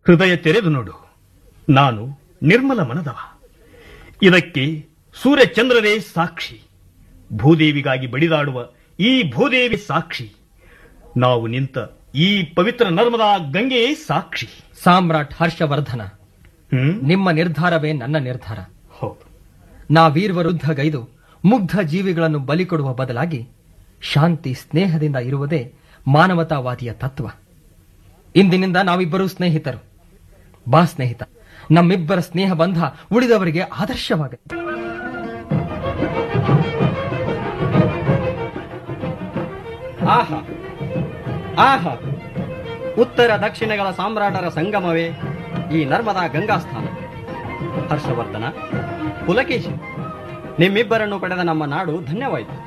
ಹೃದಯ ತೆರೆದು ನೋಡು ನಾನು ನಿರ್ಮಲ ಮನದವ ಇದಕ್ಕೆ ಸೂರ್ಯಚಂದ್ರರೇ ಸಾಕ್ಷಿ ಭೂದೇವಿಗಾಗಿ ಬಡಿದಾಡುವ ಈ ಭೂದೇವಿ ಸಾಕ್ಷಿ ನಾವು ನಿಂತ ಈ ಪವಿತ್ರ ನರ್ಮದಾ ಗಂಗೆಯೇ ಸಾಕ್ಷಿ ಸಾಮ್ರಾಟ್ ಹರ್ಷವರ್ಧನ ಹ್ಮ್ ನಿಮ್ಮ ನಿರ್ಧಾರವೇ ನನ್ನ ನಿರ್ಧಾರ ಹೌದು ನಾವೀರ್ವರುದ್ಧ ಗೈದು ಮುಗ್ಧ ಜೀವಿಗಳನ್ನು ಬಲಿ ಕೊಡುವ ಬದಲಾಗಿ ಶಾಂತಿ ಸ್ನೇಹದಿಂದ ಇರುವುದೇ ಮಾನವತಾವಾದಿಯ ತತ್ವ ಇಂದಿನಿಂದ ನಾವಿಬ್ಬರೂ ಸ್ನೇಹಿತರು ಬಾ ಸ್ನೇಹಿತ ನಮ್ಮಿಬ್ಬರ ಸ್ನೇಹ ಬಂಧ ಉಳಿದವರಿಗೆ ಆದರ್ಶವಾಗಲಿ ಆಹಾ ಆಹಾ ಉತ್ತರ ದಕ್ಷಿಣಗಳ ಸಾಮ್ರಾಟರ ಸಂಗಮವೇ ಈ ನರ್ಮದಾ ಗಂಗಾಸ್ಥಾನ ಹರ್ಷವರ್ಧನ ಪುಲಕೇಶಿ ನಿಮ್ಮಿಬ್ಬರನ್ನು ಪಡೆದ ನಮ್ಮ ನಾಡು ಧನ್ಯವಾಯಿತು